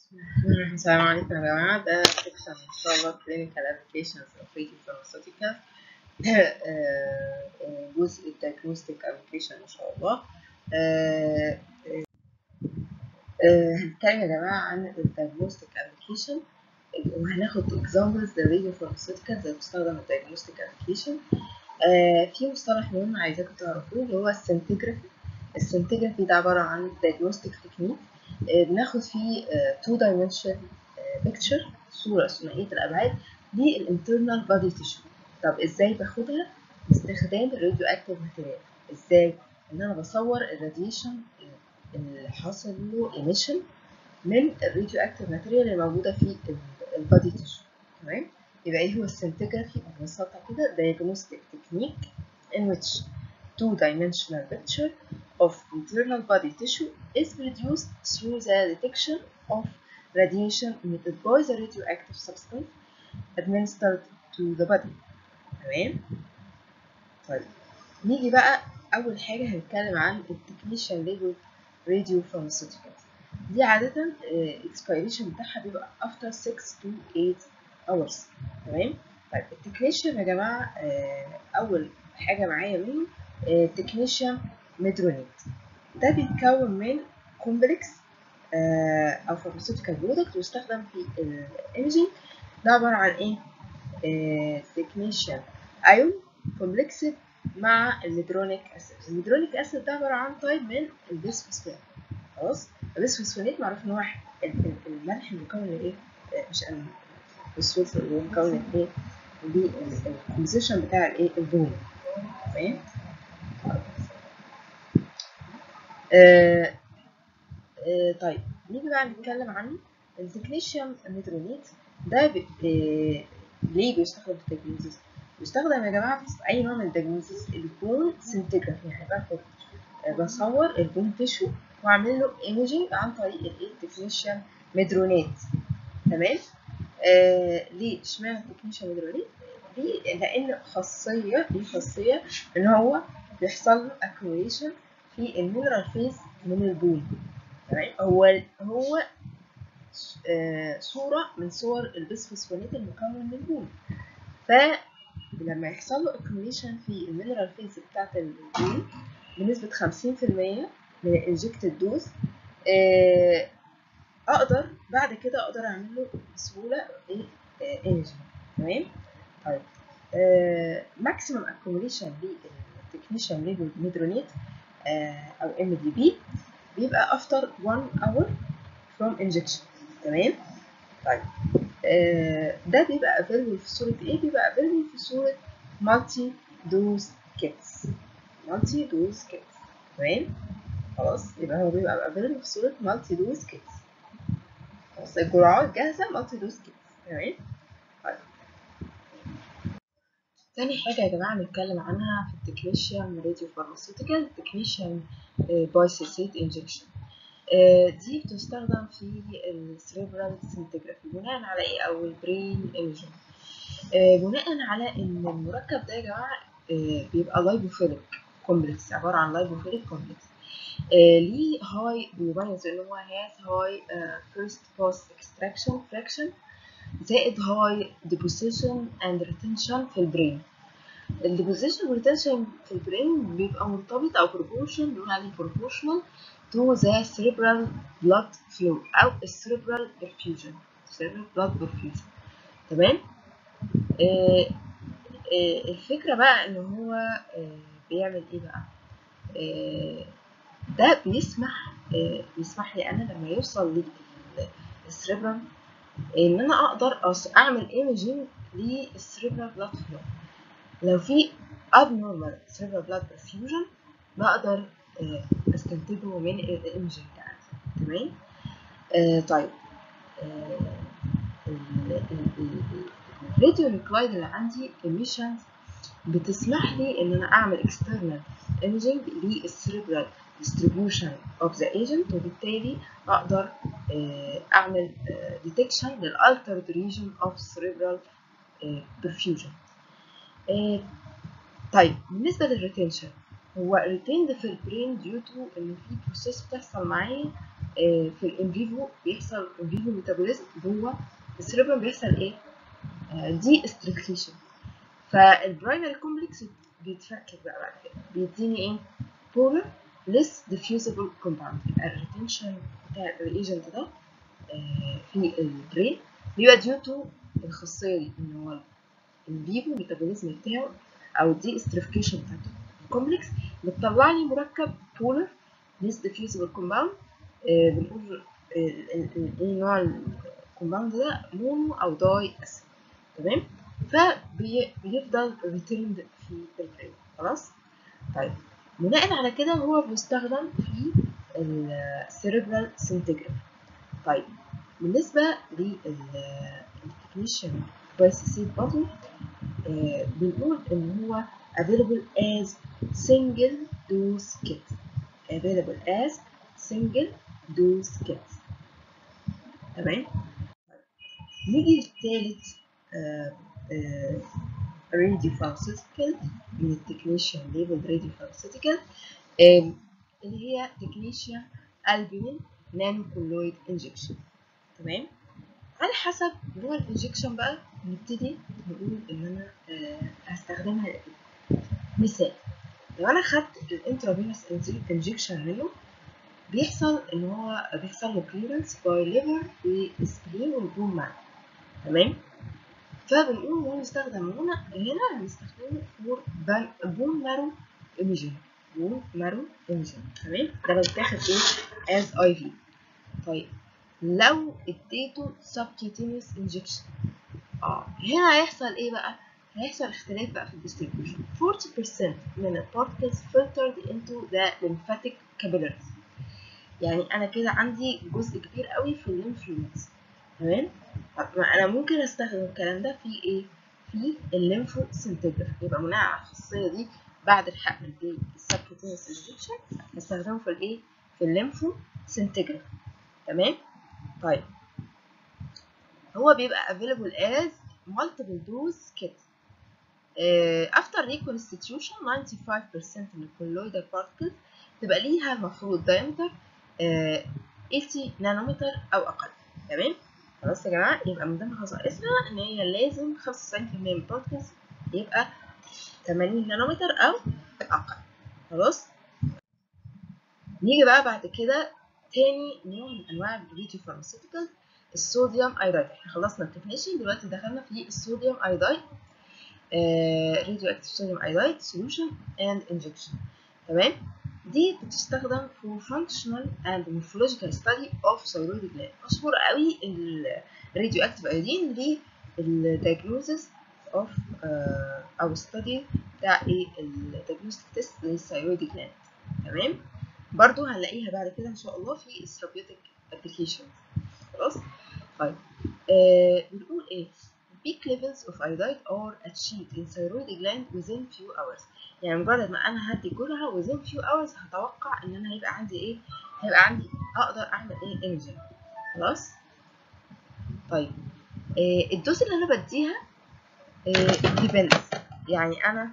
السلام عليكم يا جماعة ده سكشن إن شاء الله clinical applications of radiopharmaceuticals جزء diagnostic application إن شاء الله آه، آه، هنتكلم يا جماعة عن ال diagnostic application وهناخد examples ل radiopharmaceuticals اللي بتستخدم ال diagnostic application آه، في مصطلح مهم عايزاكم تعرفوه اللي هو السنتجرافي السنتجرافي ده عبارة عن diagnostic technique بناخد فيه تو dimensional picture صورة ثنائية الأبعاد للinternal body tissue طب ازاي باخدها؟ باستخدام الراديو اكتيف ماتيريال ازاي؟ ان انا بصور الراديشن اللي حاصل له emission من الراديو اكتيف ماتيريال اللي موجودة في البادي تيشو تمام؟ يبقى ايه هو السنتجرافي ببساطة كده diagnostic technique in which two dimensional picture of internal body tissue is produced through the detection of radiation emitted by the radioactive substance administered to the body تمام طيب نيجي بقى اول حاجه هنتكلم عن التكنيشن ليبل راديو pharmaceuticals دي عاده اكسبيريشن بتاعها بيبقى after 6 to 8 hours تمام طيب التكنيشن يا جماعه اول حاجه معايا منه تكنيشن ميدرونيت ده بيتكون من كومبلكس او فارماسيوتيكال برودكت بيستخدم في الايمجينج ده عباره عن ايه تكنيشن ايون كومبلكس مع الميدرونيك اسيد الميدرونيك اسيد ده عباره عن طيب من البيسفوسفات خلاص البيسفوسفونات معروف ان هو الملح المكون من ايه مش الفوسفات اللي مكون من ايه بالكومبوزيشن بتاع الايه البون تمام آه آه طيب نيجي بقى نتكلم عن التكنيشيوم ميدرونيت ده ب... آه ليه بيستخدم في الدياجنوزيس؟ بيستخدم يا جماعة في أي نوع من الدياجنوزيس البون سنتجرافي يعني باخد بصور البون تيشو وأعمل له ايمجينج عن طريق الايه التكنيشيوم ميدرونيت تمام؟ آه ليه اشمعنى التكنيشيوم ميدرونيت؟ ليه؟ لأن خاصية ليه خاصية إن هو بيحصل له accumulation في المينرال فيز من البون تمام هو هو آه صورة من صور البسفوسفونات المكون من البون فلما يحصل له accumulation في المينرال فيز بتاعة البون بنسبة 50% من الانجكتد دوز آه اقدر بعد كده اقدر اعمل له بسهولة ايه ايمجينج تمام طيب ماكسيمم accumulation للتكنيشن ليبل ميدرونيت او ام دي بي بيبقى after 1 hour from injection تمام طيب آه ده بيبقى available في صورة ايه بيبقى available في صورة multi dose kits multi dose kits تمام خلاص يبقى هو بيبقى available في صورة multi dose kits خلاص الجرعات جاهزة multi dose kits تمام طيب تاني حاجة يا جماعة نتكلم عنها في التكنيشيوم راديو فارماسيوتيكال تكنيشيوم بايسيسيت انجكشن دي بتستخدم في السريبرال سنتجرافي بناء على ايه او البرين ايمجن بناء على ان المركب ده يا جماعة بيبقى لايبوفيليك كومبلكس عبارة عن لايبوفيليك كومبلكس ليه هاي بيميز ان هو هاز هاي فيرست باس اكستراكشن فراكشن زائد هاي ديبوزيشن اند ريتنشن في البرين الديبوزيشن والريتنشن في البرين بيبقى مرتبط او بروبورشن بنقول عليه بروبورشنال تو ذا cerebral blood flow او السيربرال perfusion cerebral blood perfusion تمام آه آه الفكرة بقى ان هو آه بيعمل ايه بقى آه ده بيسمح آه بيسمح لي انا لما يوصل للسيربرال ان انا اقدر اعمل ايمجينج للسيربرال بلاد فلو لو في abnormal cerebral blood perfusion بقدر استنتجه من الايمجينج عندي تمام آه طيب آه الراديو نيوكلايد اللي عندي emissions بتسمح لي ان انا اعمل external imaging للسيربرال distribution of the agent وبالتالي اقدر اعمل detection للالترد region of cerebral perfusion طيب بالنسبة للريتنشن هو retained في البرين due to ان في بروسيس بتحصل معايا آه في الانفيفو بيحصل انفيفو ميتابوليزم جوه السيربرم بيحصل ايه؟ آه دي استريكليشن فالبرايمري كومبلكس بيتفكك بقى بعد كده بيديني ايه؟ بولر less diffusible compound الريتنشن بتاع الايجنت ده آه في البرين بيبقى ديو تو الخاصيه دي ان هو الفيفو ميتابوليزم بتاعه او الدي استريفيكيشن بتاعته الكومبلكس بتطلع لي مركب بولر less diffusible compound آه بنقول ايه نوع الكومباوند ده مونو او داي اسيد تمام فبيفضل ريتيرند في البرين خلاص طيب بناء على كده هو بيستخدم في السيربرال سنتجرال طيب بالنسبة للتكنيشن بايسيسيد برضه آه بنقول ان هو available as single dose kit available as single dose kit تمام نيجي للتالت راديو فارماسيوتيكال من التكنيشن ليبل راديو فارماسيوتيكال اللي هي تكنيشن البومين نانو كولويد انجكشن تمام على حسب نوع الانجكشن بقى نبتدي نقول ان انا آه هستخدمها لإيه مثال لو انا خدت الانترافينوس انجكشن منه بيحصل ان هو بيحصل له كليرنس باي ليفر والسبلين والبون مارو تمام فبنقول ان هو يستخدم هنا هنا هنستخدمه فور بون مارو ايميجين بون مارو ايميجين تمام ده بيتاخد ايه از اي في طيب لو اديته subcutaneous injection اه هنا هيحصل ايه بقى هيحصل اختلاف بقى في الديستريبيوشن 40% من البارتكلز filtered into the lymphatic capillaries يعني انا كده عندي جزء كبير قوي في الليمف نودز تمام طب ما انا ممكن استخدم الكلام ده في ايه في الليمفو سنتجر يبقى بناء على الخاصيه دي بعد الحقن بالسبكوتينوس انجكشن هستخدمه في الايه في الليمفو سنتجر تمام طيب هو بيبقى available as multiple dose kit uh, after reconstitution 95% من الكولويدال particles تبقى ليها المفروض diameter uh, 80 نانومتر او اقل تمام خلاص يا جماعه يبقى من ضمن خصائصها ان هي لازم 95% من البارتكلز يبقى 80 نانومتر او اقل خلاص نيجي بقى بعد كده تاني نوع من انواع الريديو فارماسيوتيكال الصوديوم ايودايد احنا خلصنا التكنيشن دلوقتي دخلنا في الصوديوم ايودايد راديو اكتيف صوديوم ايودايد سوليوشن اند انجكشن تمام دي بتستخدم for functional and morphological study of thyroid gland مشهور قوي الراديو اكتيف ايودين للدياجنوزس اوف او study بتاع ايه الدياجنوستيك تيست للثايرويد جلاند تمام برضو هنلاقيها بعد كده ان شاء الله في الثيرابيوتيك ابلكيشن خلاص طيب آه بنقول ايه peak levels of iodide are achieved in thyroid gland within few hours يعني مجرد ما انا هدي جرعه within few hours هتوقع ان انا هيبقى عندي ايه هيبقى عندي اقدر اعمل ايه انجن خلاص طيب آه الدوز اللي انا بديها آه depends يعني انا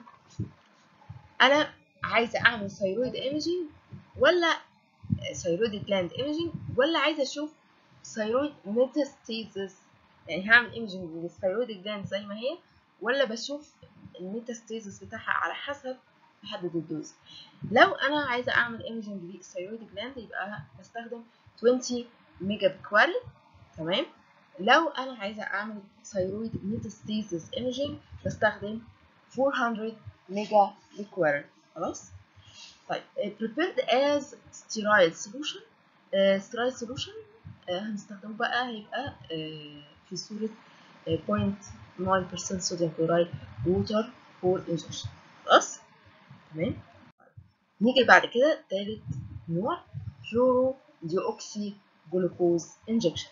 انا عايزه اعمل ثيرويد ايمجينج ولا ثيرويد جلاند ايمجينج ولا عايزه اشوف ثيرويد ميتاستيزس يعني هعمل ايمجينج للثيرويد جلاند زي ما هي ولا بشوف الميتاستيزس بتاعها على حسب بحدد الدوز لو انا عايزه اعمل ايمجينج للثيرويد جلاند يبقى بستخدم 20 ميجا بكوارل تمام لو انا عايزه اعمل ثيرويد ميتاستيزس ايمجينج بستخدم 400 ميجا بكوارل خلاص طيب prepared as sterile solution uh, sterile solution uh, هنستخدمه بقى هيبقى uh, في صورة uh, 0.9% صوديوم كلورايد water for injection خلاص تمام نيجي بعد كده تالت نوع فلورو ديوكسي جلوكوز انجكشن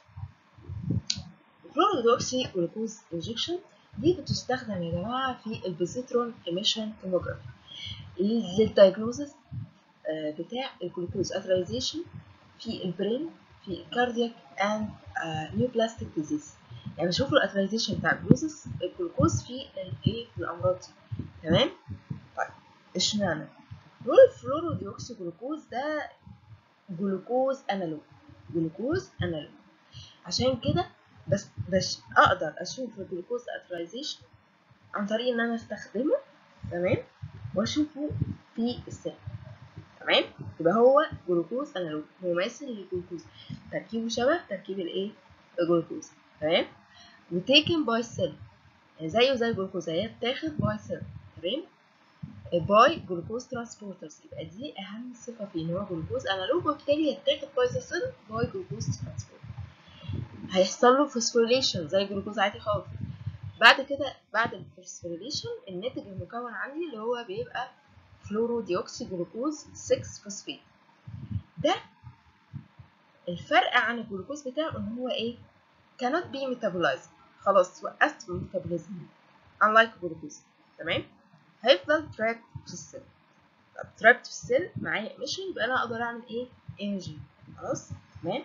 فلورو ديوكسي جلوكوز انجكشن دي بتستخدم يا جماعة في البوزيترون ايميشن توموجرافي للدايجنوزس بتاع الجلوكوز اترايزيشن في البرين في كاردياك اند نيوبلاستيك ديزيز يعني بشوف الاترايزيشن بتاع الجلوكوز الجلوكوز في الايه في الامراض دي تمام طيب اشمعنى دول الفلورو ديوكسي جلوكوز ده جلوكوز انالوج جلوكوز انالوج عشان كده بس بس اقدر اشوف الجلوكوز اترايزيشن عن طريق ان انا استخدمه تمام واشوفه في السيل تمام يبقى هو جلوكوز انالوج مماثل للجلوكوز تركيبه شبه تركيب الايه الجلوكوز تمام وتيكن باي سيل زيه زي الجلوكوز هي بتاخد باي سيل تمام باي جلوكوز ترانسبورترز يبقى دي اهم صفه فيه ان هو جلوكوز انالوج وبالتالي يتاخد باي سيل باي جلوكوز ترانسبورتر هيحصل له فوسفوريليشن زي الجلوكوز عادي خالص بعد كده بعد الفوسفوريليشن الناتج المكون عندي اللي هو بيبقى فلورو ديوكسي جلوكوز 6 فوسفيت ده الفرق عن الجلوكوز بتاعه ان هو ايه cannot be metabolized خلاص وقفت الميتابوليزم unlike الجلوكوز تمام هيفضل trapped في السيل طب trapped في السيل معايا emission يبقى انا اقدر اعمل ايه imaging خلاص تمام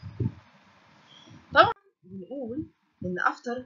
طبعا بنقول ان after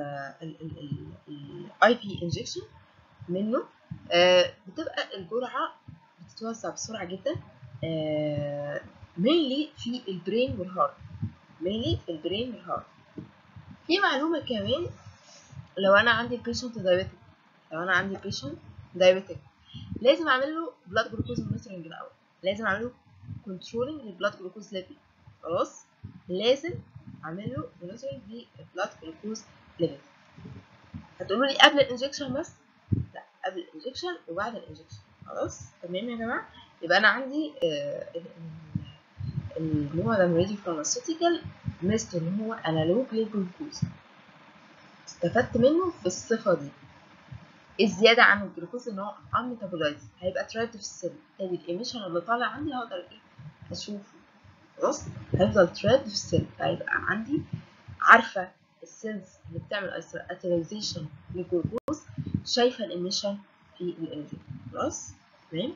الاي بي انجكشن منه آه بتبقى الجرعه بتتوزع بسرعه جدا آه mainly في البرين والهارت mainly في البرين والهارت في معلومه كمان لو انا عندي بيشنت دايبيتك لو انا عندي بيشنت دايبيتك لازم اعمل له بلاد جلوكوز مونيتورنج الاول لازم اعمل له كنترولنج للبلاد جلوكوز ليفل خلاص لازم اعمل له مونيتورنج للبلاد جلوكوز ليفل هتقولوا لي قبل الانجكشن بس لا قبل الانجكشن وبعد الانجكشن خلاص تمام يا جماعه يبقى انا عندي آه النوع ده من ريدي فارماسيوتيكال ميزته ان هو انالوج للجلوكوز استفدت منه في الصفه دي الزياده عن الجلوكوز ان هو ان ميتابولايز هيبقى ترايبت في السيل بالتالي الايميشن اللي طالع عندي هقدر ايه اشوفه خلاص هيفضل ترايبت في السيل فهيبقى عندي عارفه السيلز اللي بتعمل اتلايزيشن للجلوكوز شايفه الاميشن في الانتاج خلاص تمام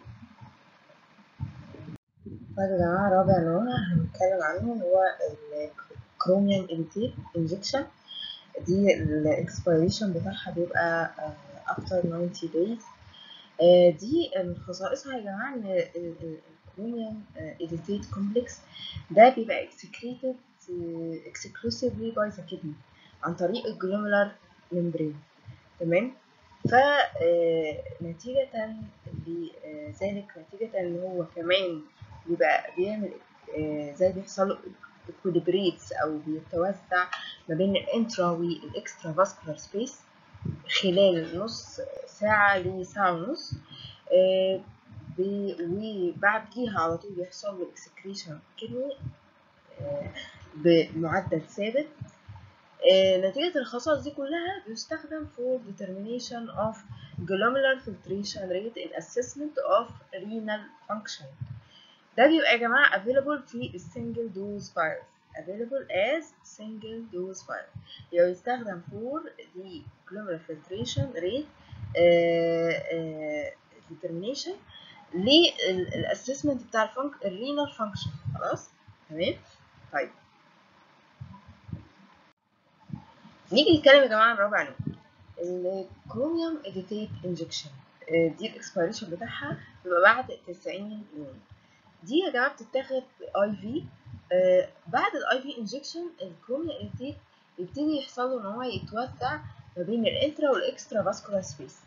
طيب يا جماعه رابع نوع هنتكلم عنه هو الكروميوم انتيك انجكشن دي الاكسبيريشن بتاعها بيبقى اكتر 90 days دي من خصائصها يا جماعه ان الكروميوم اديتيت كومبلكس ده بيبقى اكسكريتد exclusively by the kidney عن طريق الجلوميرال ممبرين تمام فنتيجة لذلك نتيجة ان هو كمان بيبقى بيعمل زي بيحصل له equilibrates او بيتوزع ما بين الانترا والاكسترا فاسكولار سبيس خلال نص ساعة لساعة ونص وبعديها على طول بيحصل له اكسكريشن كدني بمعدل ثابت نتيجة الخصائص دي كلها بيستخدم for determination of glomerular filtration rate in assessment of renal function ده بيبقى يا جماعة available في السنجل دوز virus available as single dose virus يبقى يستخدم for the glomerular filtration rate uh, uh, determination للاسسمنت بتاع الفانك الرينال فانكشن خلاص تمام طيب نيجي نتكلم يا جماعه عن رابع نوع الكروميوم اديتيت انجكشن دي الاكسبيريشن بتاعها بيبقى بعد 90 يوم دي يا جماعه بتتاخد اي في بعد الاي في انجكشن الكروميوم اديتيت يبتدي يحصل له ان هو يتوزع ما بين الانترا والاكسترا فاسكولار سبيس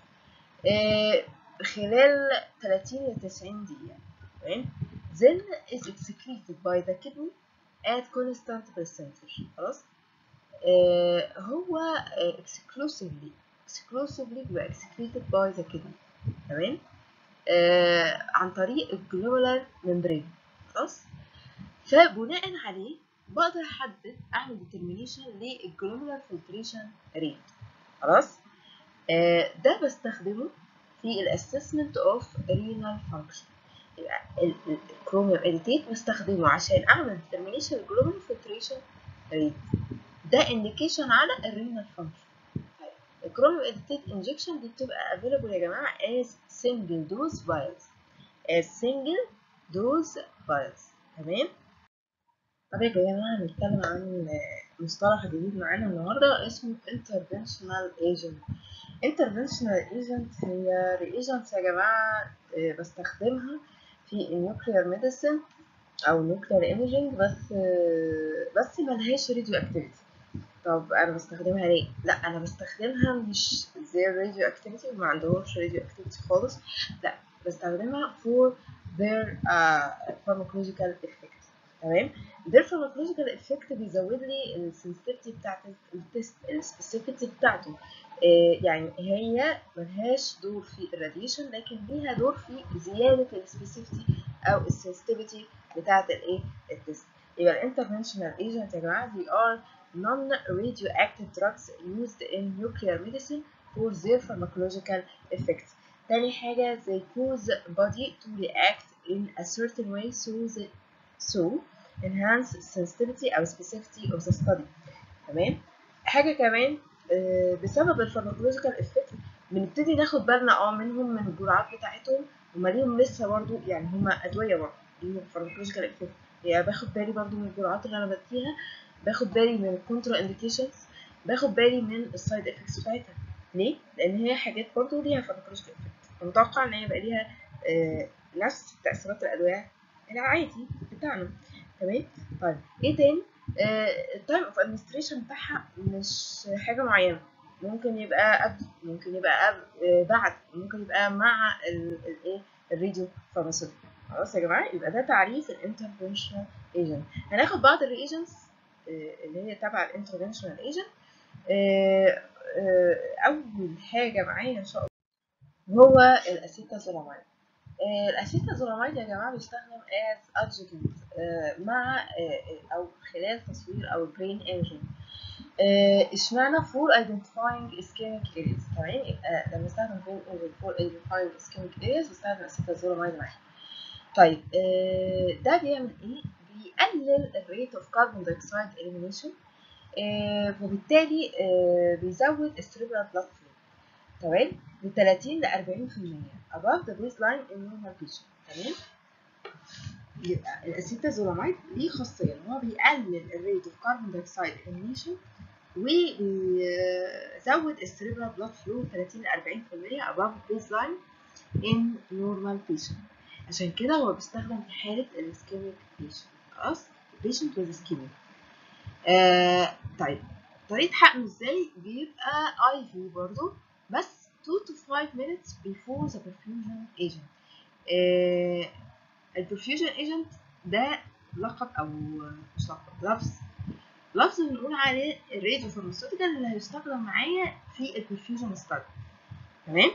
خلال 30 ل 90 دقيقه تمام then is excreted by the kidney at constant percentage خلاص آه هو آه exclusively exclusively بيبقى excreted by the kidney تمام آه عن طريق الجلوبولار ممبرين خلاص فبناء عليه بقدر احدد اعمل determination للجلوبولار filtration rate خلاص آه ده بستخدمه في الاسسمنت اوف رينال فانكشن يبقى الكروميوم اديتيت بستخدمه عشان اعمل determination للجلوبولار filtration rate ده indication على الرينال فانكشن طيب الكروميوم اديتيت انجكشن دي بتبقى available يا جماعه as single dose vials as single dose vials تمام طب يا جماعه هنتكلم عن مصطلح جديد معانا النهارده اسمه interventional agent interventional agent هي reagents يا جماعه بستخدمها في النيوكليير ميديسن او نوكلير ايميجنج بس بس ملهاش راديو اكتيفيتي طب انا بستخدمها ليه لا انا بستخدمها مش زي الراديو اكتيفيتي ما عندهمش راديو اكتيفيتي خالص لا بستخدمها for their uh, pharmacological effect تمام their pharmacological effect بيزود لي السنسيتيفيتي بتاعت التست السبيسيفيتي بتاعته آه يعني هي ملهاش دور في الراديشن لكن ليها دور في زيادة السبيسيفيتي أو السنسيتيفيتي بتاعت الإيه التست يبقى الانترفنشنال ايجنت يا جماعة they are non-radioactive drugs used in nuclear medicine for their pharmacological effects. تاني حاجة they cause body to react in a certain way so the, so enhance sensitivity أو specificity of the study. تمام؟ حاجة كمان بسبب الفارماكولوجيكال افكت بنبتدي ناخد بالنا اه منهم من الجرعات بتاعتهم هما ليهم لسه برضو يعني هما ادويه برضو ليهم فارماكولوجيكال افكت يعني باخد بالي برضو من الجرعات اللي انا بديها باخد بالي من الكونترا انديكيشنز باخد بالي من السايد افكتس بتاعتها ليه؟ لان هي حاجات برضو ليها فارماكولوجيكال افكت فمتوقع ان هي يبقى ليها آه نفس تاثيرات الادويه العادي بتاعنا تمام طيب ايه تاني التايم اوف ادمنستريشن بتاعها مش حاجه معينه ممكن يبقى قبل ممكن يبقى قبل بعد ممكن يبقى مع الايه الراديو فارماسيوتيكال خلاص يا جماعه يبقى ده تعريف الانترفنشنال ايجنت هناخد بعض الريجنتس اللي هي تبع الانترفنشنال ايجنت اول حاجه معايا ان شاء الله هو الاسيتازولاميد الاسيتازولاميد يا جماعه بيستخدم as adjuvant مع او خلال تصوير او brain imaging اشمعنى for identifying ischemic areas تمام يبقى لما استخدم brain imaging for identifying ischemic areas بستخدم اسيتازولاميد معاه طيب ده بيعمل ايه بيقلل الريت اوف كاربون دايوكسيد elimination وبالتالي بيزود السيريبرال بلاد فلو تمام من 30 ل 40% above the baseline in normal patient تمام يبقى الاسيتازولاميد ليه خاصيه ان هو بيقلل الريت اوف كاربون دايوكسيد elimination وبيزود السيريبرال بلاد فلو 30 ل 40% above baseline in normal patient عشان كده هو بيستخدم في حاله الاسكيميك patient خلاص patient with ischemia آه طيب طريقه حقنه ازاي بيبقى اي في برضه بس 2 to 5 minutes before the perfusion agent آه البرفيوجن ايجنت ده لقب او مش لقب لفظ لفظ بنقول عليه الراديو فارماسيوتيكال اللي هيستخدم معايا في البرفيوجن ستادي تمام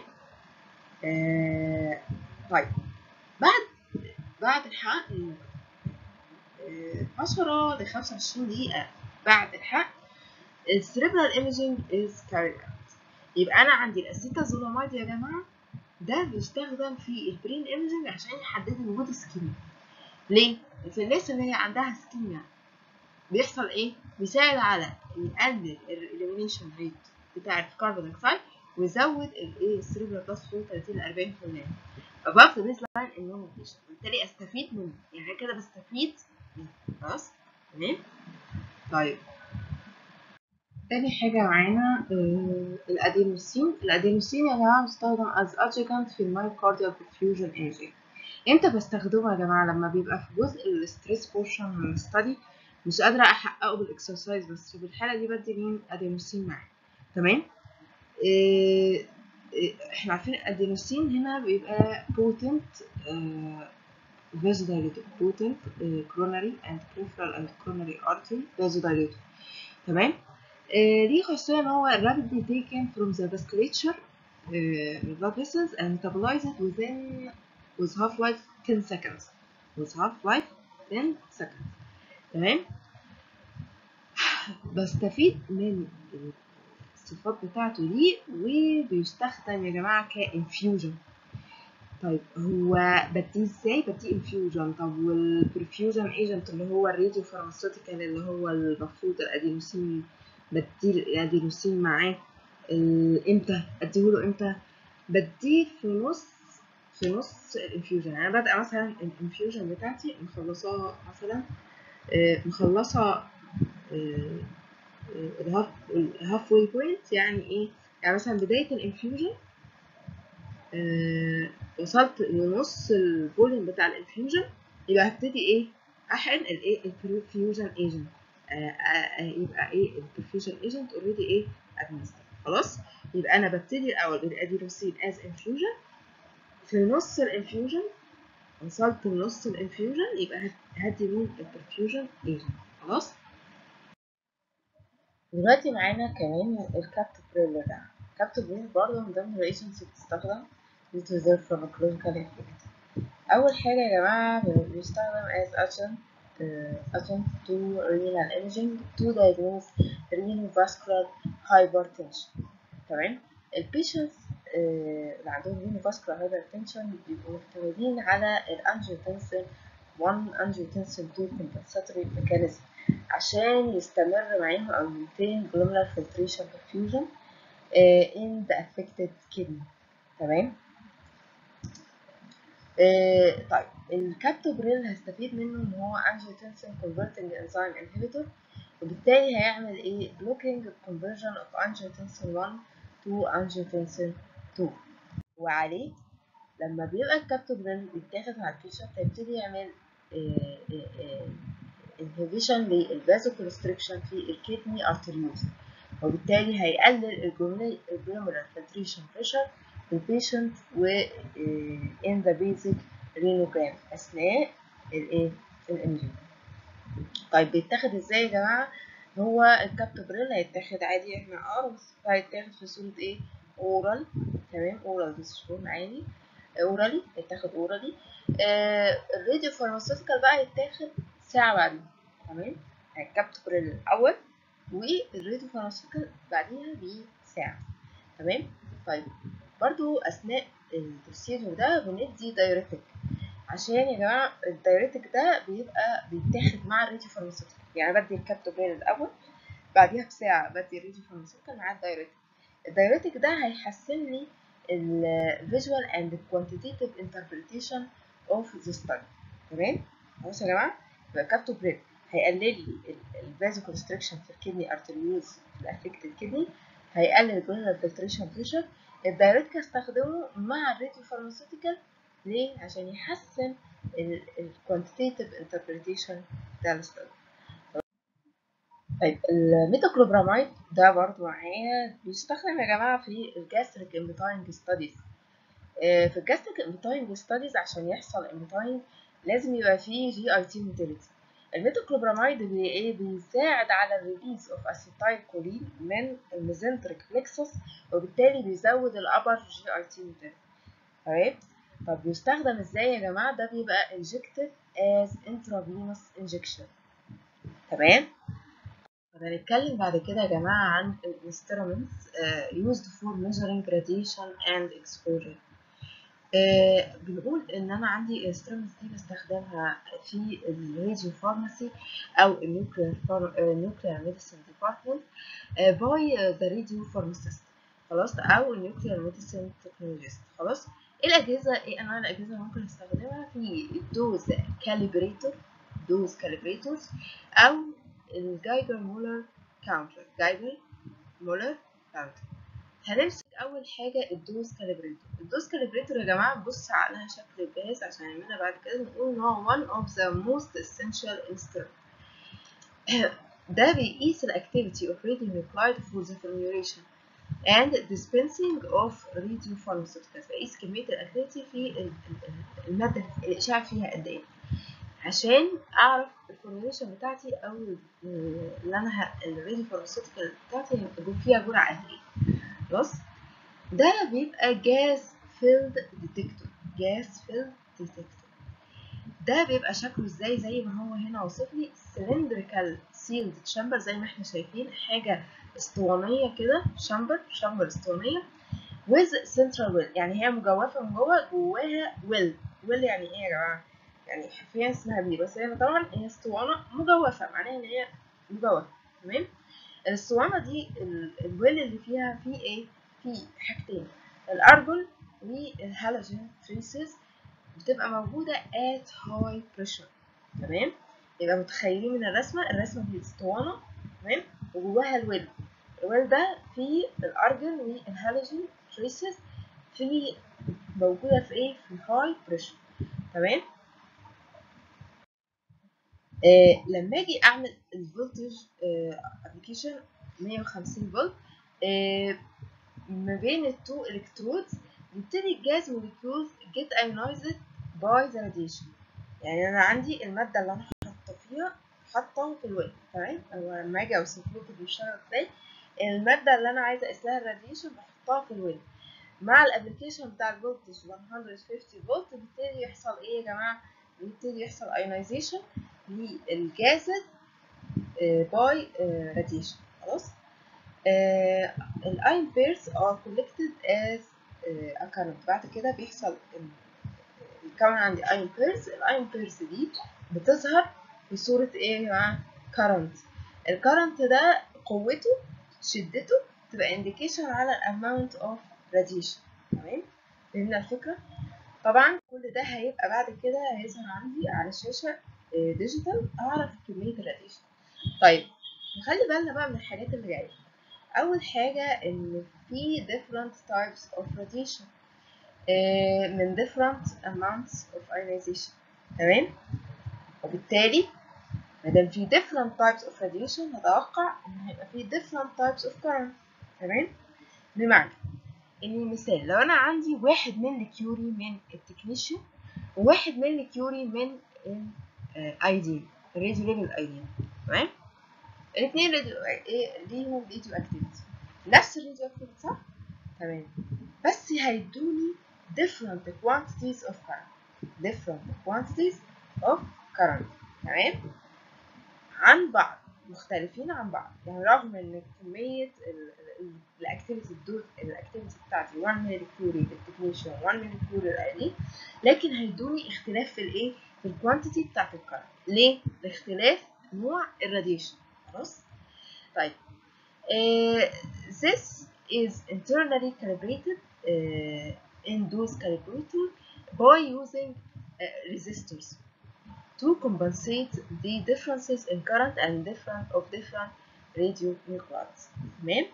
آه طيب بعد بعد الحقن آه 10 ل 25 دقيقة بعد الحقن السيريبرال ايميجينج از كاريد اوت يبقى انا عندي الاسيتازولاميد يا جماعه ده بيستخدم في البرين ايميجنج عشان يحدد لي وجود اسكيميا ليه في الناس اللي هي عندها اسكيميا بيحصل ايه بيساعد على يقلل الاليمينيشن ريت بتاع الكربون دايوكسيد ويزود الايه السيريبرال بلس فلو 30 ل 40% above the baseline in normal patient وبالتالي استفيد منه يعني كده بستفيد منه خلاص تمام طيب تاني حاجة معانا آه الأدينوسين الأدينوسين يا جماعة بيستخدم as adjuvant في المايوكارديال perfusion agent امتى بستخدمه يا جماعة لما بيبقى في جزء الستريس بورشن من الستادي مش قادرة أحققه بالإكسرسايز بس في الحالة دي بدي مين أدينوسين معاه تمام آه احنا عارفين الأدينوسين هنا بيبقى potent آه vasodilator potent coronary and peripheral and coronary artery vasodilator تمام آه ليه خاصية إن هو rapidly taken from the vasculature آه blood vessels and metabolized within with half life 10 seconds with half life 10 seconds تمام بستفيد من الصفات بتاعته دي وبيستخدم يا جماعة كانفيوجن طيب هو بديه ازاي بديه انفيوجن طب والبرفيوجن ايجنت اللي هو الراديو فارماسيوتيكال اللي هو المفروض الادينوسين بديه الادينوسين معاه امتى اديهوله امتى بديه في نص في نص الانفيوجن يعني انا بادئه مثلا الانفيوجن بتاعتي مخلصاها مثلا مخلصه الهاف الهاف واي بوينت يعني ايه يعني مثلا بدايه الانفيوجن آه وصلت لنص الفوليوم بتاع الانفيوجن يبقى هبتدي ايه احقن الايه البرفيوجن ايجنت يبقى ايه البرفيوجن ايجنت اوريدي ايه ادمنستر خلاص يبقى انا ببتدي الاول بالادينوسين از انفيوجن في نص الانفيوجن وصلت لنص الانفيوجن يبقى هدي مين البرفيوجن ايجنت خلاص دلوقتي معانا كمان الكابتوبريل ده الكابتوبريل برضه من ضمن الايجنتس بتستخدم لتزيل pharmacological effect أول حاجة يا جماعة بيستخدم as agent uh, agent to renal imaging to diagnose renal vascular hypertension تمام البيشنتس اللي عندهم renal vascular hypertension بيبقوا معتمدين على الانجيوتنسين 1 angiotensin 2 compensatory mechanism عشان يستمر معاهم أو maintain glomerular filtration perfusion uh, in the affected kidney تمام آه طيب الكابتوبريل هستفيد منه ان هو angiotensin converting enzyme inhibitor وبالتالي هيعمل ايه blocking conversion of angiotensin 1 to angiotensin 2 وعليه لما بيبقى الكابتوبريل بيتاخد مع البيشنت هيبتدي يعمل آه آه inhibition للفازوكونستريكشن في الكدني ارتريوز وبالتالي هيقلل الجلوميرال filtration pressure البيشنت و in the basic renogram اثناء الايه الانجين طيب بيتاخد ازاي يا جماعه هو الكابتوبريل هيتاخد عادي احنا اه بس هيتاخد في صوره ايه اورال تمام اورال ديسشون عادي اورالي هيتاخد اورالي آه الراديو فارماسيوتيكال بقى هيتاخد ساعه بعدين تمام الكابتوبريل الاول والراديو فارماسيوتيكال بعديها بساعه تمام طيب برضو اثناء البروسيدور ده بندي دايوريتك عشان يا جماعه الدايوريتك ده بيبقى بيتاخد مع الريديو فارماسيوتيكال يعني بدي الكابتوبريل الاول بعديها بساعه بدي الريديو فارماسيوتيكال مع الدايوريتك الدايوريتك ده هيحسن لي الفيجوال اند كوانتيتيف انتربريتيشن اوف ذا ستادي تمام خلاص يا جماعه يبقى الكابتوبريل هيقلل لي الفازو كونستريكشن في الكدني ارتريوز في الافكتد كدني هيقلل الجلوميرال فلتريشن بريشر الدايركت هستخدمه مع الراديو فارماسيوتيكال ليه؟ عشان يحسن الكوانتيتيف انتربريتيشن بتاع الستادي طيب الميتوكلوبراميد ده برضو معايا بيستخدم يا جماعة في الجاستريك امبيتاينج ستاديز في الجاستريك امبيتاينج ستاديز عشان يحصل امبيتاينج لازم يبقى فيه جي اي تي موتيليتي الميتوكلوبراميد بي ايه بيساعد على الريليز اوف اسيتايل كولين من الميزنتريك بلكسس وبالتالي بيزود الابر جي اي تي موتيليتي تمام طب بيستخدم ازاي يا جماعه ده بيبقى injected as intravenous injection تمام هنتكلم بعد كده يا جماعه عن الانسترومنتس uh, used for measuring radiation and exposure آه بنقول ان انا عندي انسترومنتس دي بستخدمها في الراديو فارماسي او النيوكلير نيوكلير ميديسن ديبارتمنت باي ذا راديو فارماسيست خلاص او النيوكلير ميديسن تكنولوجيست خلاص الاجهزه ايه انواع الاجهزه ممكن استخدمها في الدوز كاليبريتور دوز كاليبريتورز او الجايجر مولر كاونتر جايجر مولر كاونتر هنمسك اول حاجه الدوز كاليبريتور الدوز كاليبريتور يا جماعه نبص على شكل الجهاز عشان يعملنا بعد كده نقول ان هو one of the most essential instrument ده بيقيس الاكتيفيتي of radionuclide for the formulation and dispensing of radiopharmaceuticals بيقيس كميه الاكتيفيتي في الماده الاشعاع فيها قد ايه عشان اعرف الفورميوليشن بتاعتي او اللي انا الراديو فارماسيوتيكال بتاعتي هيبقى فيها جرعه قد ايه خلاص ده بيبقى جاز فيلد ديتكتور جاز فيلد ديتكتور ده بيبقى شكله ازاي زي ما هو هنا وصف لي سلندريكال سيلد تشامبر زي ما احنا شايفين حاجه اسطوانيه كده شامبر شامبر اسطوانيه with central well يعني هي مجوفه من جوه جواها ويل ويل يعني ايه يا جماعه يعني حرفيا اسمها بيه بس هي طبعا هي اسطوانه مجوفه معناها ان هي مجوفه تمام الاسطوانه دي الويل اللي فيها فيه ايه فيه حاجتين الارجل والهالوجين تريسز بتبقى موجوده at high pressure تمام يبقى متخيلين من الرسمه الرسمه دي اسطوانه تمام وجواها الويل الويل ده فيه الارجل والهالوجين تريسز في موجوده في ايه في high pressure تمام آه لما اجي اعمل الفولتج ابلكيشن 150 فولت آه ما بين التو الكترودز يبتدي الجاز موليكيولز جيت ايونايزد باي ذا راديشن يعني انا عندي الماده اللي انا حاطه فيها حاطه في الويل تمام او لما اجي اوصف لكم بيشتغل ازاي الماده اللي انا عايزه اقيس لها الراديشن بحطها في الويل مع الابلكيشن بتاع الفولتج 150 فولت بيبتدي يحصل ايه يا جماعه بيبتدي يحصل ايونايزيشن للجازز باي راديشن خلاص الاين بيرز ار كولكتد از ا current بعد كده بيحصل الكون عندي اين بيرز الاين بيرز دي بتظهر في صورة ايه يا جماعة current الكرنت ده قوته شدته تبقى indication على الاماونت of radiation تمام فهمنا الفكرة طبعا كل ده هيبقى بعد كده هيظهر عندي على الشاشة ديجيتال اعرف كمية الراديشن طيب نخلي بالنا بقى من الحاجات اللي جاية اول حاجة ان في different types of radiation من different amounts of ionization تمام وبالتالي مادام في different types of radiation هتوقع ان هيبقى في different types of current تمام بمعنى ان مثال لو انا عندي واحد من الكيوري من التكنيشن وواحد من الكيوري من الايدين الراديو ليفل ايدين تمام الاثنين راديو ايه ليهم راديو اكتيفيتي نفس الراديو اكتيفيتي صح تمام بس هيدوني different quantities of current different quantities of current تمام عن بعض مختلفين عن بعض يعني رغم ان كمية الاكتيفيتي الدوز الاكتيفيتي بتاعتي 1 ملي كيوري بالتكنيشن 1 ملي كيوري الالي لكن هيدوني اختلاف في الايه في الكوانتيتي بتاعت الكرنت ليه؟ لاختلاف نوع الراديشن خلاص طيب uh, this is internally calibrated uh, in dose calibrator by using uh, resistors to compensate the differences in current and different of different radionuclides تمام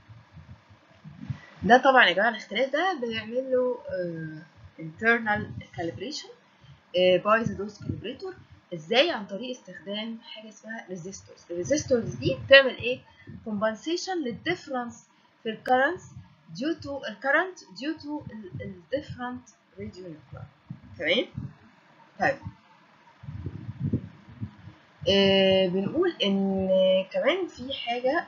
ده طبعا يا جماعه الاختلاف ده بنعمل له uh, internal calibration uh, by the dose calibrator ازاي عن طريق استخدام حاجه اسمها resistors الريزيستورز دي بتعمل ايه compensation للديفرنس في الكرنت due to الكرنت due to ال different radionuclide تمام طيب آه بنقول ان كمان في حاجه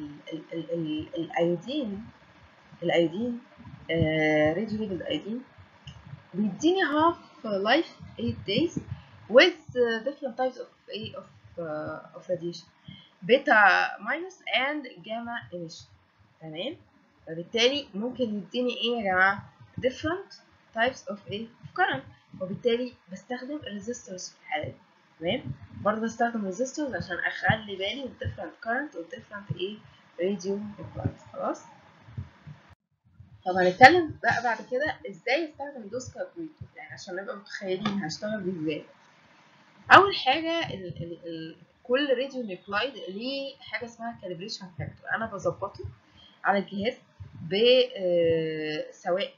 الايودين الايودين راديو ليفل ايودين بيديني half life 8 days with uh, different types of of uh, of radiation beta minus and gamma emission تمام فبالتالي ممكن يديني ايه يا جماعه different types of ايه of current وبالتالي بستخدم الريزيستورز في الحاله دي تمام برضه بستخدم resistors عشان اخلي بالي من different current و different ايه radio nuclides خلاص طب هنتكلم بقى بعد كده ازاي استخدم دوز كالكوليتور يعني عشان نبقى متخيلين هشتغل بيه ازاي اول حاجه ال ال ال كل راديو نيوكلايد ليه حاجه اسمها كاليبريشن فاكتور انا بظبطه على الجهاز ب سواء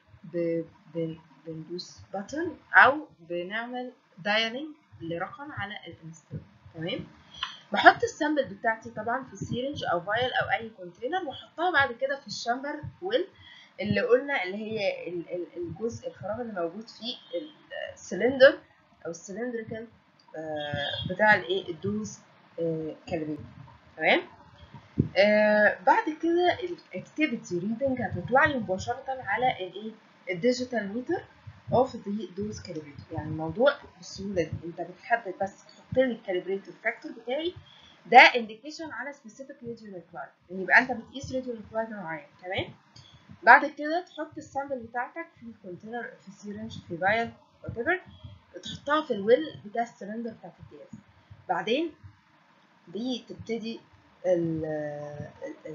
بندوس باتن او بنعمل دايلينج لرقم على الانسترومنت تمام بحط السامبل بتاعتي طبعا في سيرنج او فايل او اي كونتينر واحطها بعد كده في الشامبر ويل اللي قلنا اللي هي الجزء الفراغ اللي موجود فيه السلندر او السلندريكال بتاع الايه الدوز كالوري تمام آه بعد كده الاكتيفيتي ريدنج هتطلع لي مباشره على الايه الديجيتال ميتر اوف ذا دوز كاليبريتور يعني الموضوع بالسهوله دي انت بتحدد بس تحط لي الكاليبريتور فاكتور بتاعي ده انديكيشن على سبيسيفيك راديو نيوكلايد يعني يبقى انت بتقيس راديو نيوكلايد معين تمام بعد كده تحط السامبل بتاعتك في كونتينر في سيرنج في فايل وات ايفر تحطها في الويل بتاع السلندر بتاعت الجهاز بعدين دي تبتدي ال ال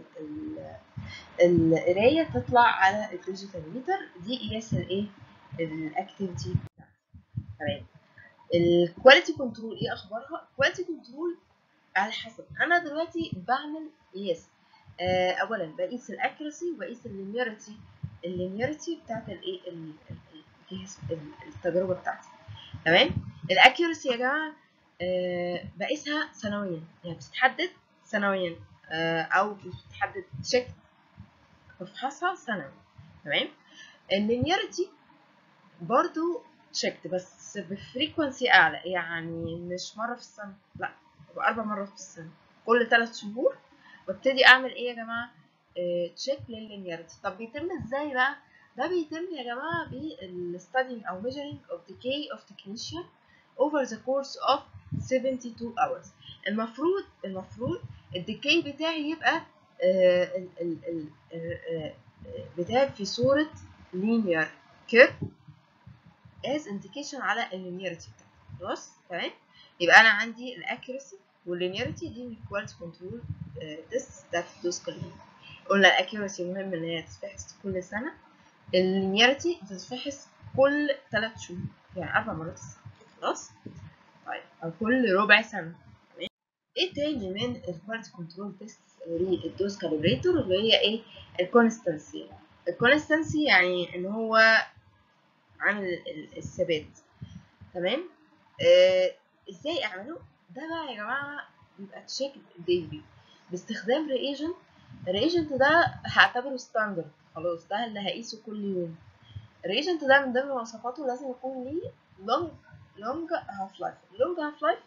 ال القرايه تطلع على الديجيتال ميتر دي قياس الايه الاكتيفيتي تمام الكواليتي كنترول ايه اخبارها الكواليتي كنترول على حسب انا دلوقتي بعمل قياس آه اولا بقيس الاكيرسي وبقيس اللينياريتي اللينياريتي بتاعت الايه الجهاز التجربه بتاعتي تمام الاكيرسي يا جماعه آه، بقيسها سنويا يعني بتتحدد سنويا آه، او بتتحدد تشيك بفحصها سنوي تمام اللينياريتي برضو تشيكت بس بفريكونسي اعلى يعني مش مره في السنه لا يبقى اربع مرات في السنه كل ثلاث شهور وابتدي اعمل ايه يا جماعه تشيك لللينياريتي طب بيتم ازاي بقى ده بيتم يا جماعه بالستادينج او measuring of decay of technician over the course of 72 hours المفروض المفروض الديكي بتاعي يبقى آه، ال ال ال آه، آه، بتاعي في صورة linear curve as indication على اللينياريتي بتاعتي خلاص تمام يبقى انا عندي الاكيرسي واللينياريتي دي من كواليتي كنترول تيست ده في دوس كلين قلنا الاكيرسي مهم ان هي تتفحص كل سنه اللينياريتي بتتفحص كل 3 شهور يعني اربع مرات في السنه خلاص طيب او كل ربع سنه تمام ايه تاني من الكواليتي كنترول تيست للدوز كاليبريتور اللي هي ايه الكونستانسي الكونستانسي يعني ان هو عامل ال- الثبات تمام آه ازاي اعمله ده بقى يا جماعه بيبقى تشيك ديلي باستخدام ريجنت الريجنت ده هعتبره ستاندرد خلاص ده اللي هقيسه كل يوم الريجنت ده من ضمن مواصفاته لازم يكون ليه لونج لونج هاف لايف اللونج هاف لايف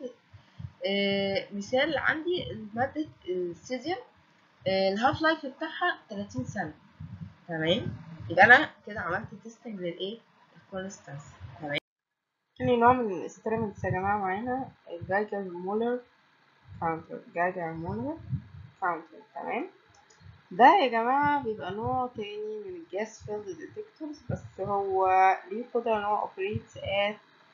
آه مثال عندي مادة السيزيوم آه الهاف لايف بتاعها 30 سنة تمام يبقى انا كده عملت تيستنج للايه الكونستانسي تمام تاني نوع من الاكسبيرمنتس يا جماعة معانا الجايجر مولر كاونتر جايجر مولر كاونتر تمام ده يا جماعة بيبقى نوع تاني من الجاس فيلد ديتكتورز بس هو ليه قدرة ان هو اوبريت ات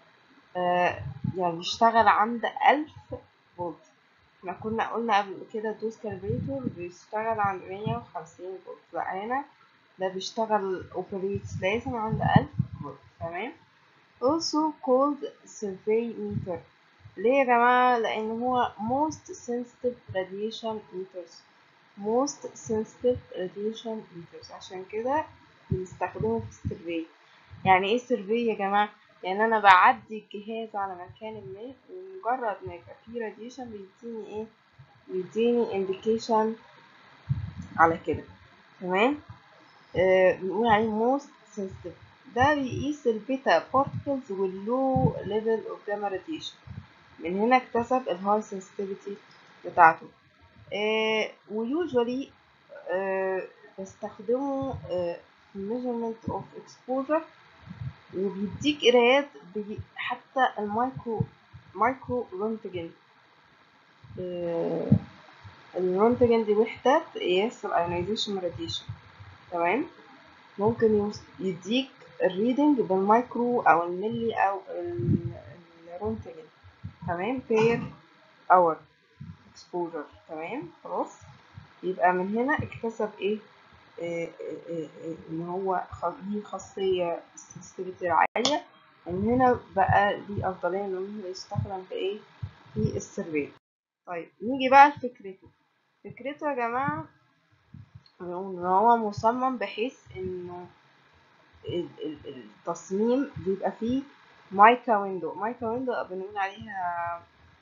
يعني بيشتغل عند ألف فولت احنا كنا قلنا قبل كده دوز كالبريتور بيشتغل عند مية وخمسين فولت لا هنا ده بيشتغل اوبريت لازم عند ألف فولت تمام also called survey meter ليه يا جماعة لأن هو most sensitive radiation meters most sensitive radiation meters عشان كده بنستخدمه في السيرفي يعني ايه سيرفي يا جماعة يعني انا بعدي الجهاز على مكان ما ومجرد ما يبقى فيه راديشن بيديني ايه بيديني indication على كده تمام آه بنقول عليه most sensitive ده بيقيس البيتا بارتكلز واللو ليفل اوف جاما راديشن من هنا اكتسب الهاي sensitivity بتاعته آه ويوجوالي آه بستخدمه آه في measurement of exposure وبيديك قرايات بي- حتى المايكرو مايكرو رونتجن آه الرونتجن دي وحدة قياس الايونيزيشن راديشن تمام ممكن يوص- يديك الريدنج بالمايكرو او الملي او ال- الرونتجن تمام بير اور اكسبوجر تمام خلاص يبقى من هنا اكتسب ايه آه، آه، آه، آه، ان هو خ- ليه خاصية sensitivity عالية من هنا بقى ليه افضلية ان هو يستخدم في ايه في السيرفي طيب نيجي بقى لفكرته فكرته يا جماعة ان هو مصمم بحيث انه ال- ال- التصميم بيبقى فيه مايكا ويندو مايكا ويندو بنقول عليها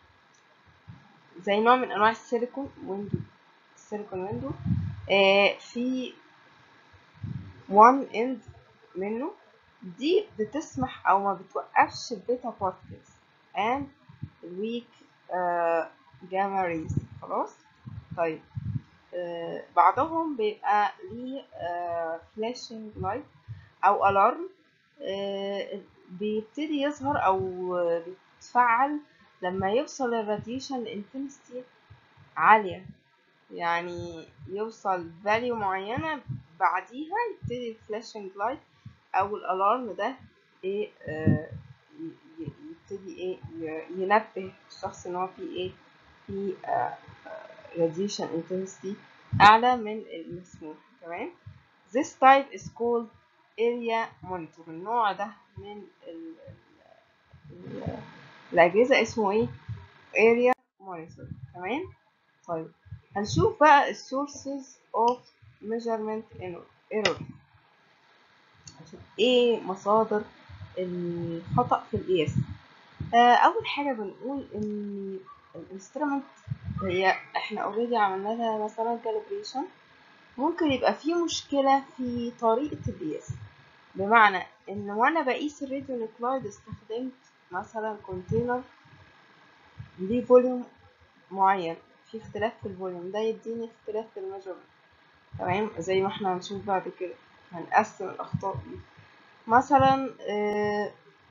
زي نوع من انواع السيليكون ويندو السيليكون ويندو آه في وان اند منه دي بتسمح او ما بتوقفش البيتا بارتكلز and weak آه جاما ريز خلاص طيب آه بعضهم بيبقى ليه آه flashing لايت او الارم آه بيبتدي يظهر او بيتفعل لما يوصل الراديشن انتنسيتي عالية يعني يوصل فاليو معينة بعديها يبتدي الفلاشنج لايت او الالارم ده ايه آه ي- ي- يبتدي ايه ي- ينبه الشخص ان هو في ايه في radiation intensity اعلى من المسموح تمام this type is called area monitor النوع ده من ال ال الأجهزة اسمه ايه area monitor تمام طيب هنشوف بقى ال sources of measurement error هنشوف ايه مصادر الخطأ في القياس آه، اول حاجه بنقول ان الانسترومنت هي احنا اوريدي عملنا لها مثلا كاليبريشن ممكن يبقى في مشكله في طريقه القياس بمعنى ان وانا بقيس الراديو نيوكلايد استخدمت مثلا كونتينر ليه فوليوم معين في اختلاف في الفوليوم ده يديني اختلاف في الميجرمنت تمام زي ما احنا هنشوف بعد كده هنقسم الاخطاء دي مثلا آه،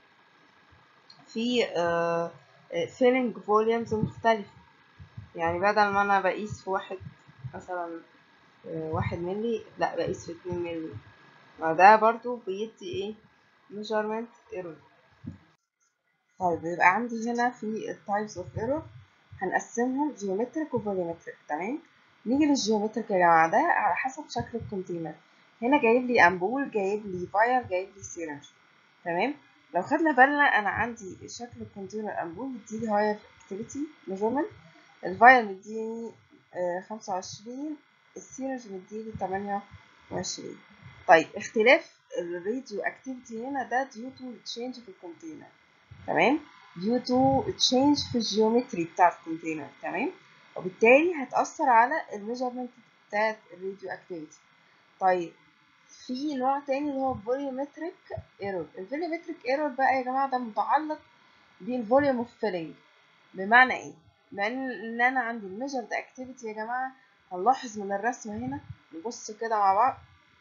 في فيلنج فوليومز مختلفة يعني بدل ما انا بقيس في واحد مثلا آه، واحد ملي لا بقيس في اتنين ملي ما ده برضو بيدي ايه measurement error طيب يبقى عندي هنا في ال types of error هنقسمهم geometric و volumetric تمام نيجي للجيومتريك يا جماعة ده على حسب شكل الكونتينر هنا جايب لي امبول جايب لي فاير جايب لي سيرنج تمام لو خدنا بالنا انا عندي شكل الكونتينر امبول مديلي هاير اكتيفيتي ميجرمنت الفاير مديني خمسة وعشرين السيرنج مديلي تمانية وعشرين طيب اختلاف الراديو اكتيفيتي هنا ده ديو تو تشينج في الكونتينر تمام ديو تو تشينج في الجيومتري بتاع الكونتينر تمام وبالتالي هتأثر على الميجرمنت بتاعت الراديو اكتيفيتي طيب في نوع تاني اللي هو فوليومتريك ايرور الفوليومتريك ايرور بقى يا جماعه ده متعلق بالفوليوم اوف فيلينج بمعنى ايه بان ان انا عندي الميجر اكتيفيتي يا جماعه هنلاحظ من الرسمه هنا نبص كده مع بعض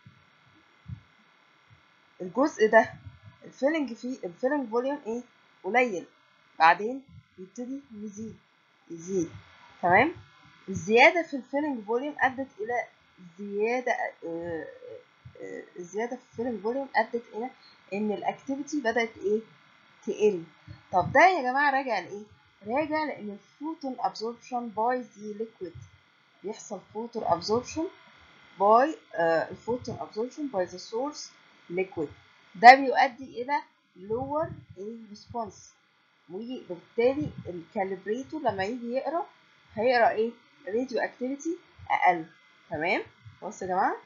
الجزء ده الفيلنج فيه الفيلنج فوليوم ايه قليل بعدين يبتدي يزيد يزيد تمام الزيادة في الفيلنج فوليوم أدت إلى زيادة آه، آه، الزيادة في الفيلنج فوليوم أدت إلى إن الأكتيفيتي بدأت إيه تقل طب ده يا جماعة راجع لإيه؟ راجع لأن الفوتون أبزوربشن باي ذا ليكويد بيحصل فوتون أبزوربشن باي الفوتون أبزوربشن باي ذا سورس ليكويد ده بيؤدي إلى lower ايه response وبالتالي الكاليبريتور لما يجي يقرا هيقرا ايه راديو اكتيفيتي اقل تمام بصوا يا جماعه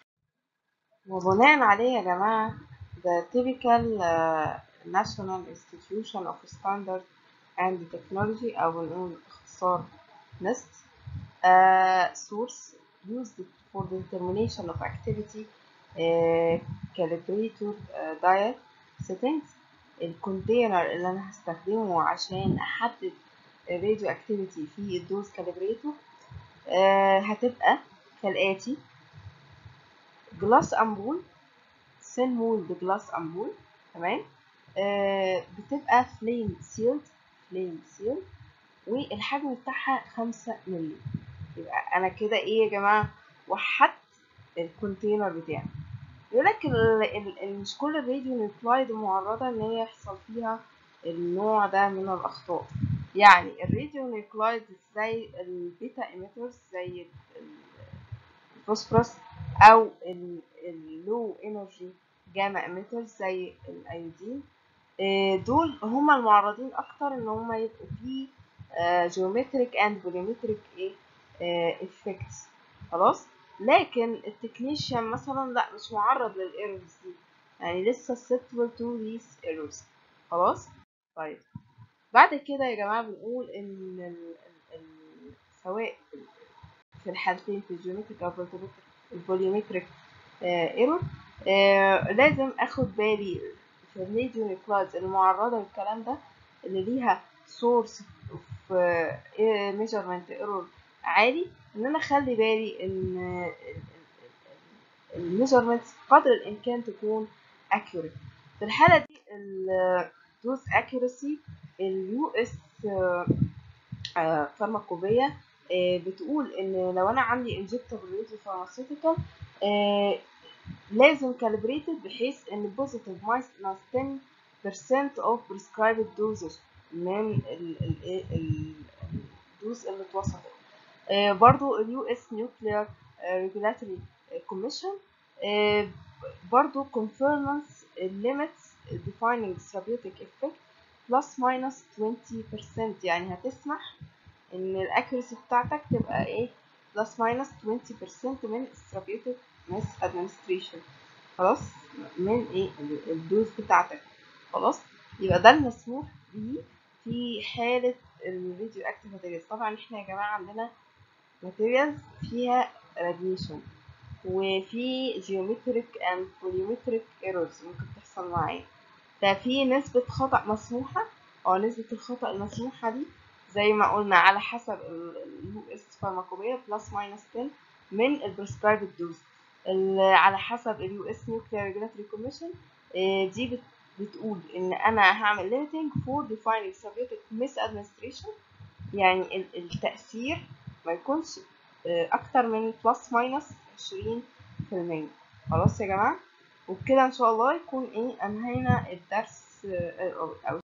وبناء عليه يا جماعه the typical uh, national institution of standard and technology او بنقول اختصار NIST uh, source used for the determination of activity uh, calibrator uh, dial settings الكونتينر اللي انا هستخدمه عشان احدد الراديو اكتيفيتي في الدوز كاليبريتور آه هتبقى كالاتي جلاس امبول سين مولد جلاس امبول تمام آه بتبقى فليم سيلد فليم سيلد والحجم بتاعها خمسة مللي يبقى انا كده ايه يا جماعه وحدت الكونتينر بتاعي يقول لك مش كل الراديو نيوكلايد معرضة ان هي يحصل فيها النوع ده من الاخطاء يعني الراديو نيوكلايد زي البيتا ايميترز زي الفوسفورس او اللو انرجي جاما ايميترز زي الايودين دول هما المعرضين اكتر ان هما يبقوا فيه جيومتريك اند فوليومتريك ايه افكتس خلاص لكن التكنيشيان مثلا لا مش معرض للايرورز دي يعني لسه susceptible to these errors خلاص طيب بعد كده يا جماعه بنقول ان ال ال ال سواء في الحالتين في الجيومتريك او الفوليومتريك ايرور آه لازم اخد بالي في الراديو نيوكلايدز المعرضه للكلام ده اللي ليها سورس في ميجرمنت ايرور عالي ان انا اخلي بالي ان الميجرمنت قدر الامكان تكون accurate في الحاله دي الدوز accuracy اليو اس فارماكوبيا بتقول ان لو انا عندي injectable radio pharmaceutical لازم calibrated بحيث ان positive minus 10% of prescribed doses من الدوز اللي اتوصفت آه برضو اليو اس نيوكلير ريجولاتوري كوميشن برضو confirms limits defining therapeutic effect plus minus 20% يعني هتسمح ان الاكيرسي بتاعتك تبقى ايه plus minus 20% من therapeutic mass administration خلاص من ايه الدوز بتاعتك خلاص يبقى ده المسموح بيه في حالة الراديو اكتيف ماتيريالز طبعا احنا يا جماعة عندنا ماتيريالز فيها radiation وفي geometric and volumetric errors ممكن تحصل معايا ففي نسبة خطأ مسموحة أو نسبة الخطأ المسموحة دي زي ما قلنا على حسب اليو اس فارماكوبيا بلس ماينس 10 من البريسكرايبد دوز على حسب اليو اس نيوكلير ريجولاتوري كوميشن دي بت بتقول ان انا هعمل limiting for defining subjective misadministration يعني التأثير ما يكونش اكتر من بلس ماينس عشرين في المية خلاص يا جماعة وبكده ان شاء الله يكون ايه انهينا الدرس او